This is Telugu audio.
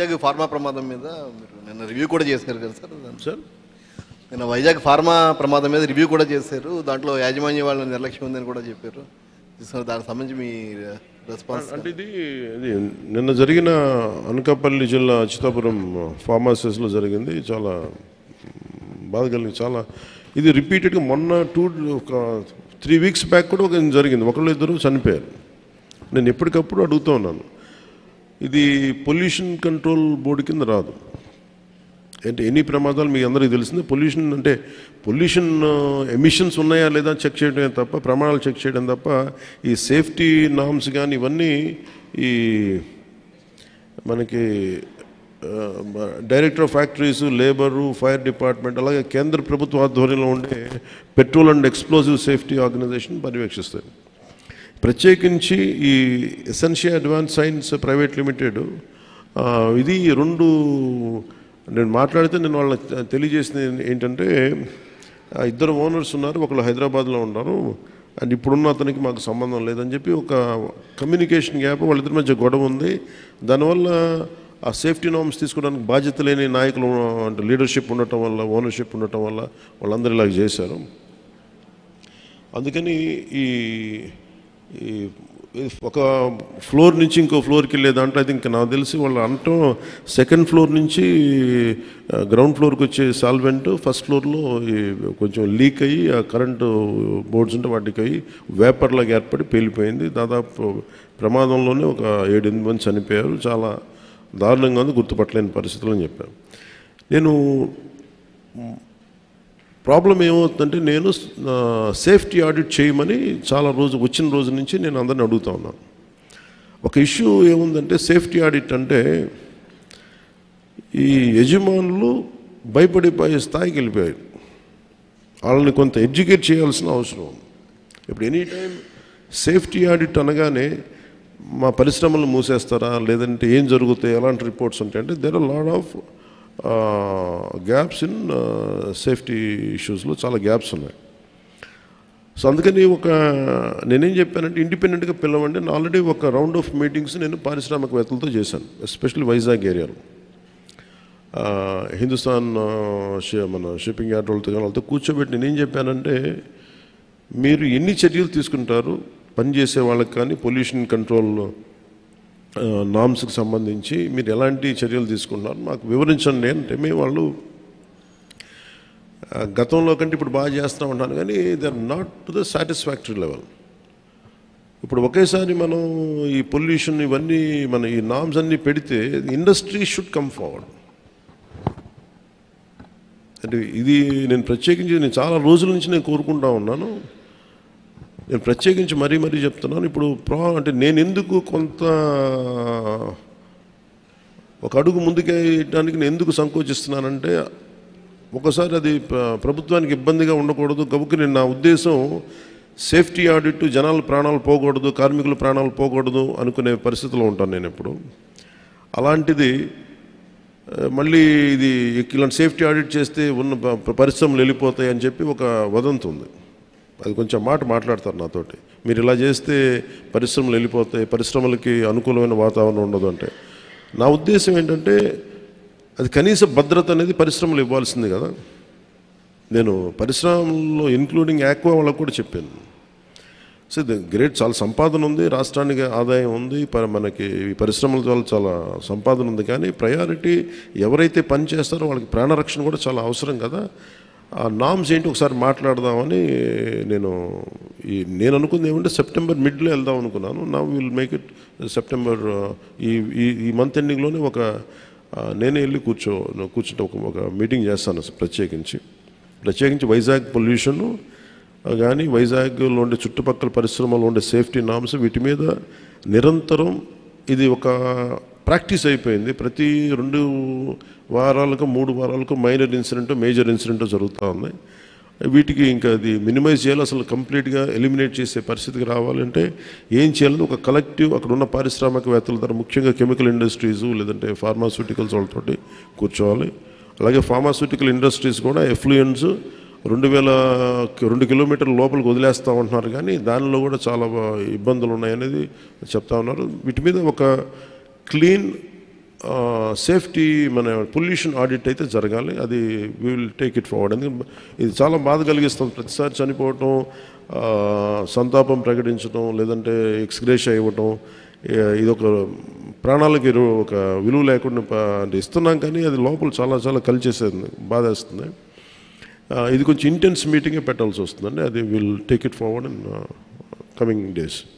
వైజాగ్ ఫార్మా ప్రమాదం మీద మీరు నిన్న రివ్యూ కూడా చేశారు కదా సార్ సార్ నిన్న వైజాగ్ ఫార్మా ప్రమాదం మీద రివ్యూ కూడా చేశారు దాంట్లో యాజమాన్య వాళ్ళ నిర్లక్ష్యం ఉందని కూడా చెప్పారు సార్ దానికి సంబంధించి మీ రెస్పాన్స్ అంటే ఇది ఇది నిన్న జరిగిన అనకాపల్లి జిల్లా అచ్యుతాపురం ఫార్మాసిస్లో జరిగింది చాలా బాధ కలిగింది చాలా ఇది రిపీటెడ్గా మొన్న టూ ఒక త్రీ వీక్స్ బ్యాక్ కూడా ఒక జరిగింది ఒకళ్ళు ఇద్దరు చనిపోయారు నేను ఎప్పటికప్పుడు అడుగుతూ ఉన్నాను ఇది పొల్యూషన్ కంట్రోల్ బోర్డు కింద రాదు అంటే ఎన్ని ప్రమాదాలు మీకు అందరికీ తెలిసిందే పొల్యూషన్ అంటే పొల్యూషన్ ఎమిషన్స్ ఉన్నాయా లేదా చెక్ చేయడమే తప్ప ప్రమాణాలు చెక్ చేయడం తప్ప ఈ సేఫ్టీ నామ్స్ కానీ ఇవన్నీ ఈ మనకి director of factories labour fire department అలాగే కేంద్ర ప్రభుత్వ ఆధ్వర్యంలో ఉండే petrol and explosive safety organisation పర్యవేక్షిస్తాయి ప్రత్యేకించి ఈ Essentia advance science private limited ఆ, ఇది రెండు నేను మాట్లాడితే నేను వాళ్ళకి తెలియజేసింది ఏంటంటే ఆ ఇద్దరు ఓనర్స్ ఉన్నారు ఒకళ్ళు హైదరాబాద్లో ఉన్నారు అండ్ ఇప్పుడున్న అతనికి మాకు సంబంధం లేదని చెప్పి ఒక కమ్యూనికేషన్ గ్యాప్ వాళ్ళిద్దరి మధ్య గొడవ ఉంది దానివల్ల ఆ సేఫ్టీ నామ్స్ తీసుకోవడానికి బాధ్యత లేని నాయకులు అంటే లీడర్షిప్ ఉండటం వల్ల ఓనర్షిప్ ఉండటం వల్ల వాళ్ళందరూ ఇలాగ చేశారు అందుకని ఈ ఈ ఈ ఒక ఫ్లోర్ నుంచి ఇంకో ఫ్లోర్కి వెళ్ళే దాంట్లో అయితే ఇంకా నాకు తెలిసి వాళ్ళు అనటం సెకండ్ ఫ్లోర్ నుంచి ఆ, గ్రౌండ్ ఫ్లోర్కి వచ్చే సాల్వెంట్ ఫస్ట్ ఫ్లోర్లో ఈ కొంచెం లీక్ అయ్యి ఆ కరెంటు బోర్డ్స్ ఉంటే వాటికి అయ్యి వేపర్ లాగా ఏర్పడి పేలిపోయింది దాదాపు ప్రమాదంలోనే ఒక ఏడెనిమిది మంది చనిపోయారు చాలా దారుణంగా ఉంది గుర్తుపట్టలేని పరిస్థితులు అని చెప్పారు నేను ప్రాబ్లం ఏమవుతుందంటే నేను సేఫ్టీ ఆడిట్ చేయమని చాలా రోజు వచ్చిన రోజు నుంచి నేను అందరిని అడుగుతా ఉన్నాను ఒక ఇష్యూ ఏముందంటే సేఫ్టీ ఆడిట్ అంటే ఈ యజమానులు భయపడిపోయే స్థాయికి వెళ్ళిపోయారు వాళ్ళని కొంత ఎడ్యుకేట్ చేయాల్సిన అవసరం ఉంది ఇప్పుడు ఎనీ టైం సేఫ్టీ ఆడిట్ అనగానే మా పరిశ్రమలు మూసేస్తారా లేదంటే ఏం జరుగుతాయి ఎలాంటి రిపోర్ట్స్ ఉంటాయి అంటే there are lot of gaps in safety ఇష్యూస్లో చాలా గ్యాప్స్ ఉన్నాయి సో అందుకని ఒక నేనేం చెప్పానంటే ఇండిపెండెంట్గా పిలవండి నేను ఆల్రెడీ ఒక రౌండ్ ఆఫ్ మీటింగ్స్ నేను పారిశ్రామికవేత్తలతో చేశాను ఎస్పెషల్లీ వైజాగ్ ఏరియాలో ఆ, హిందుస్థాన్ ఆ, షి- మన షిప్పింగ్ యార్డ్ వాళ్ళతో కానీ వాళ్ళతో కూర్చోబెట్టి నేనేం చెప్పానంటే మీరు ఎన్ని చర్యలు తీసుకుంటారు పనిచేసే వాళ్ళకి కానీ పొల్యూషన్ కంట్రోల్ నామ్స్కి సంబంధించి మీరు ఎలాంటి చర్యలు తీసుకుంటున్నారు మాకు వివరించండి అంటే మేము వాళ్ళు ఆ, గతంలో కంటే ఇప్పుడు బాగా చేస్తూ ఉంటాను కానీ they are not to the satisfactory level ఇప్పుడు ఒకేసారి మనం ఈ పొల్యూషన్ ఇవన్నీ మన ఈ నామ్స్ అన్నీ పెడితే ఇండస్ట్రీ షుడ్ కమ్ ఫార్వర్డ్ అంటే ఇది నేను ప్రత్యేకించి నేను చాలా రోజుల నుంచి నేను కోరుకుంటా ఉన్నాను నేను ప్రత్యేకించి మరీ మరీ చెప్తున్నాను ఇప్పుడు ప్రా అంటే నేను ఎందుకు కొంత ఒక అడుగు ముందుకేయడానికి నేను ఎందుకు సంకోచిస్తున్నానంటే ఒకసారి అది ప్ర- ప్రభుత్వానికి ఇబ్బందిగా ఉండకూడదు గబుక్కి నేను నా ఉద్దేశం సేఫ్టీ ఆడిట్ జనాల ప్రాణాలు పోకూడదు కార్మికుల ప్రాణాలు పోకూడదు అనుకునే పరిస్థితిలో ఉంటాను నేను ఎప్పుడు అలాంటిది ఆ, మళ్ళీ ఇది ఇలాంటి సేఫ్టీ ఆడిట్ చేస్తే ఉన్న ప- పరిశ్రమలు వెళ్ళిపోతాయి అని చెప్పి ఒక వదంతి ఉంది అది కొంచెం మాట మాట్లాడతారు నాతోటి మీరు ఇలా చేస్తే పరిశ్రమలు వెళ్ళిపోతాయి పరిశ్రమలకి అనుకూలమైన వాతావరణం ఉండదు అంటే నా ఉద్దేశం ఏంటంటే అది కనీస భద్రత అనేది పరిశ్రమలు ఇవ్వాల్సింది కదా నేను పరిశ్రమల్లో ఇన్క్లూడింగ్ యాక్వా వాళ్ళకు కూడా చెప్పాను సో ఇది గ్రేట్ చాలా సంపాదన ఉంది రాష్ట్రానికి ఆదాయం ఉంది ప- మనకి ఈ పరిశ్రమల వల్ల చాలా సంపాదన ఉంది కానీ ప్రయారిటీ ఎవరైతే పని చేస్తారో వాళ్ళకి ప్రాణరక్షణ కూడా చాలా అవసరం కదా ఆ నామ్స్ ఏంటి ఒకసారి మాట్లాడదామని నేను ఈ నేను అనుకుంది ఏమంటే సెప్టెంబర్ మిడ్లో వెళ్దాం అనుకున్నాను నా విల్ మేక్ ఇట్ సెప్టెంబర్ ఈ ఈ ఈ మంత్ ఎండింగ్లోనే ఒక ఆ, నేనే వెళ్ళి కూర్చో కూర్చుంటే ఒక ఒక మీటింగ్ చేస్తాను ప్రత్యేకించి ప్రత్యేకించి వైజాగ్ పొల్యూషన్ కానీ వైజాగ్లో ఉండే చుట్టుపక్కల పరిశ్రమలో ఉండే సేఫ్టీ నామ్స్ వీటి మీద నిరంతరం ఇది ఒక ప్రాక్టీస్ అయిపోయింది ప్రతి రెండు వారాలకు మూడు వారాలకు మైనర్ ఇన్సిడెంట్ మేజర్ ఇన్సిడెంట్ జరుగుతూ ఉంది వీటికి ఇంకా అది మినిమైజ్ చేయాలి అసలు కంప్లీట్గా ఎలిమినేట్ చేసే పరిస్థితికి రావాలంటే ఏం చేయాలని ఒక కలెక్టివ్ అక్కడ ఉన్న పారిశ్రామికవేత్తల ద్వారా ముఖ్యంగా కెమికల్ ఇండస్ట్రీస్ లేదంటే ఫార్మాస్యూటికల్స్ వాళ్ళతోటి కూర్చోవాలి అలాగే ఫార్మాస్యూటికల్ ఇండస్ట్రీస్ కూడా ఎఫ్లూయెన్స్ రెండు వేల రెండు కిలోమీటర్ల లోపలికి వదిలేస్తూ ఉంటున్నారు కానీ దానిలో కూడా చాలా బా- ఇబ్బందులు ఉన్నాయనేది చెప్తా ఉన్నారు వీటి మీద ఒక క్లీన్ సేఫ్టీ మన పొల్యూషన్ ఆడిట్ అయితే జరగాలి అది విల్ టేక్ ఇట్ ఫార్వర్డ్ ఎందుకంటే ఇది చాలా బాధ కలిగిస్తాం ప్రతిసారి చనిపోవటం ఆ, సంతాపం ప్రకటించడం లేదంటే ఎక్స్గ్రేష్ ఇవ్వటం ఏ- ఇది ఒక ప్రాణాలకి రో- ఒక విలువ లేకుండా ప- అంటే ఇస్తున్నాం కానీ అది లోపల చాలా చాలా కలిచేసేది బాధేస్తుంది ఆ, ఇది కొంచెం ఇంటెన్స్ మీటింగే పెట్టాల్సి వస్తుందండి అది will take it forward in coming days